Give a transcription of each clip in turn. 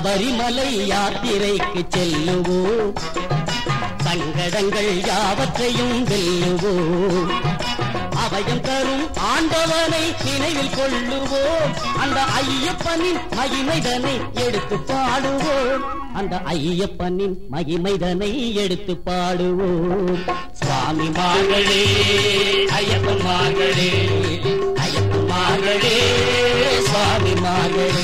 சபரிமலை யாத்திரைக்கு செல்லுவோம் சங்கடங்கள் யாவற்றையும் வெல்லுவோம் அபயம் தரும் ஆண்டவனை நினைவில் கொள்ளுவோம் அந்த ஐயப்பனின் மகிமைதனை எடுத்து பாடுவோம் அந்த ஐயப்பனின் மகிமைதனை எடுத்து பாடுவோம் சுவாமி மார்களே ஐயப்பன் மார்களே ஐயப்பன் மார்களே சுவாமி மார்களே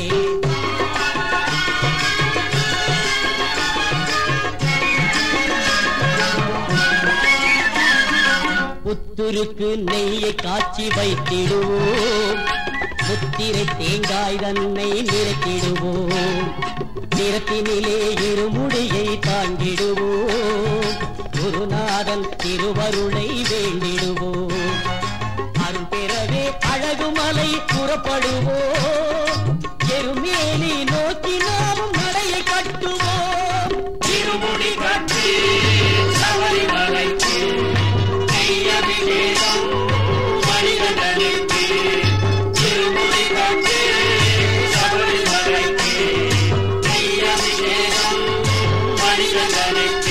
புத்துருக்கு நெய்யை காய்ச்சி வைத்திடுவோம் முத்திரை தேங்காய் தன்னை நிறத்திடுவோம் நிறத்தினிலே இருமுடியை தாங்கிடுவோம் குருநாதன் திருவருளை வேண்டிடுவோம் அருள் பெறவே அழகுமலை புறப்படுவோம் எருமேலி நோக்கி நாமும் நடையை கட்டுவோம் இருமுடி கட்டி சபரிமலைக்கு நெய்யபிஷேகம் மணிகண்டனுக்கு இருமுடி கட்டி சபரிமலைக்கு நெய்யபிஷேகம் மணிகண்டனுக்கு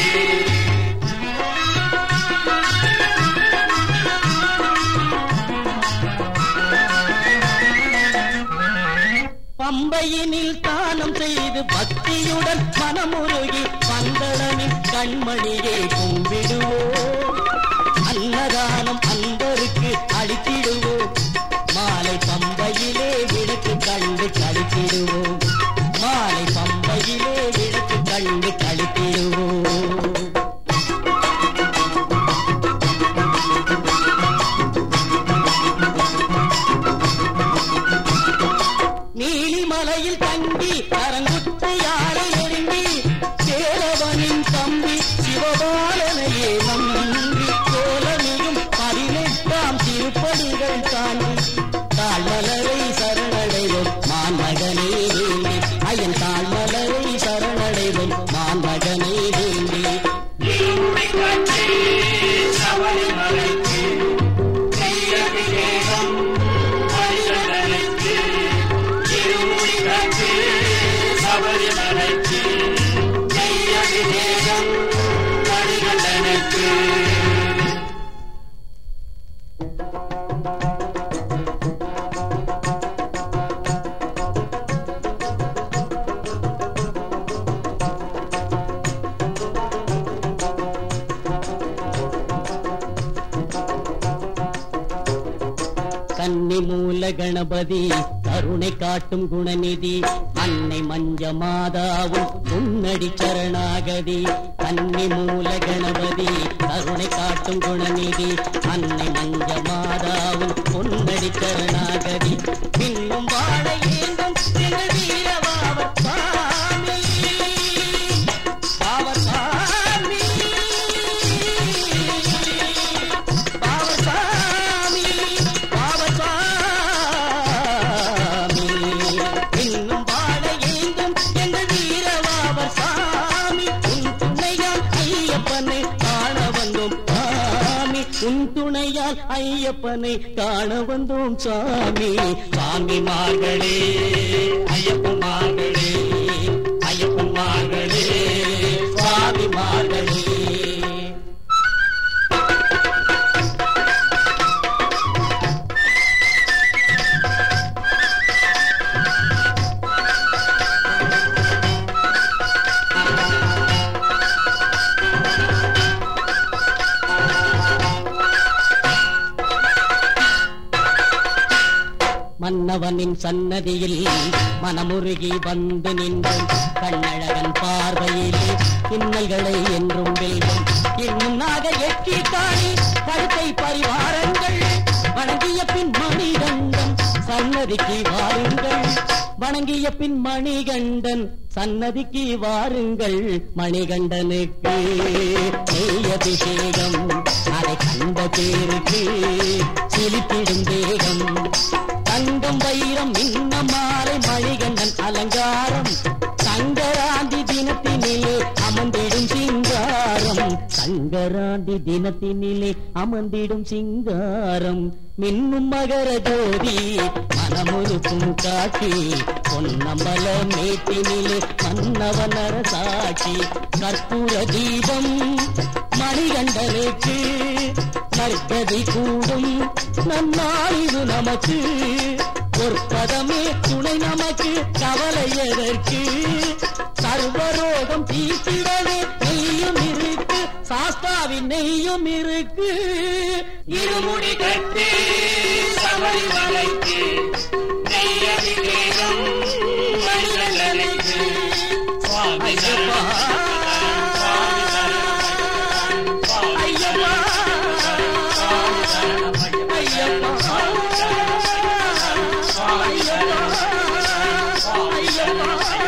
பம்பையினில் தானம் செய்து பக்தியுடன் மனமுருகி பந்தளனின் கண்மணியை கும்பிடுவோம் அன்னதானம் அன்பருக்கு அளித்திடுவோம் மாலை பம்பையிலே விளக்கு கண்டு கழித்திடுவோம் மாலை பம்பையிலே விளக்கு கண்டு கழித்திடுவோம் நீலிமலையில் தங்கி கரங்குத்து யாரை நெருங்கி சேரவனின் தம்பி சிவபாலனையே நம்பி கோலமிகும் பதினெட்டாம் திருப்படிகள் தாண்டி தாழ்மலரை சரணடைவோம் மான்மகனே வேண்டி ஐயன் தாழ்மலரை சரணடைவோம் மான்மகனே வேண்டி இருமுடி கட்டி சபரிமலைக்கு நெய்யபிஷேகம் மணிகண்டனுக்கு இருமுடி கட்டி சபரிமலைக்கு நெய்யபிஷேகம் மணிகண்டனுக்கு கன்னி மூல கணபதி கருணை காட்டும் குணநிதி அன்னை மஞ்ச மாதாவும் முன்னடி சரணாகதி கன்னி மூல கணபதி கருணை காட்டும் குணநிதி அன்னை மஞ்ச மாதாவும் முன்னடி சரணாகதி இன்னும் வாழ ஏங்கும் எங்கள் வீரவாவர் சாமி அவர் சாமி பாவசாமி பாவசாமி இன்னும் வாழ ஏங்கும் எங்கள் வீரவாவர் சாமி உன் துணையால் ஐயப்பனை காண வந்தோம் சாமி உன் துணையால் ஐயப்பனை காண வந்தோம் சாமி சாமி மார்களே ஐயப்பன் மார்களே ஐயப்பன் மார்களே சுவாமி மார்களே மன்னவனின் சன்னதியில் மனமுருகி வந்து நின்றும் கண்ணழகன் பார்வையிலே இன்னல்களை என்றும் வெல்லும் இன்னும் நாக எட்டி காணி கழுத்தை பரிவாரங்கள் வணங்கிய பின் மணிகண்டன் சன்னதிக்கு வாருங்கள் வணங்கிய பின் மணிகண்டன் சன்னதிக்கு வாருங்கள் மணிகண்டனுக்கு நெய் அபிஷேகம் அதை கண்ட பேருக்கு சிலிப்பிடும் தேகம் தங்கம் வைரம் இன்ன மாலை மணிகண்டன் அலங்காரம் சங்கராந்தி தினத்தினிலே அமர்ந்திடும் சிங்காரம் சங்க சங்கராந்தி தினத்தினிலே அமர்ந்திடும் சிங்காரம் மின்னும் மகர ஜோதி மனமுருக்கும் காட்சி பொன்னம்பல மேட்டினிலே மன்னவனர சாட்சி கற்பூர தீபம் மணிகண்டனுக்கு நற்கதி கூடும் நன்னாளிவு நமக்கு பொற்பதமே துணை நமக்கு கவலை எதற்கு சர்வரோகம் தீர்த்திடவே நெய்யும் இருக்கு சாஸ்தாவின் நெய்யும் இருக்கு இருமுடி கட்டி சபரிமலைக்கு நெய்யபிஷேகம் மணிகண்டனுக்கு சுவாமி ஐயப்பா ஐயப்பா ஐயப்பா ஐயப்பா ஐயப்பா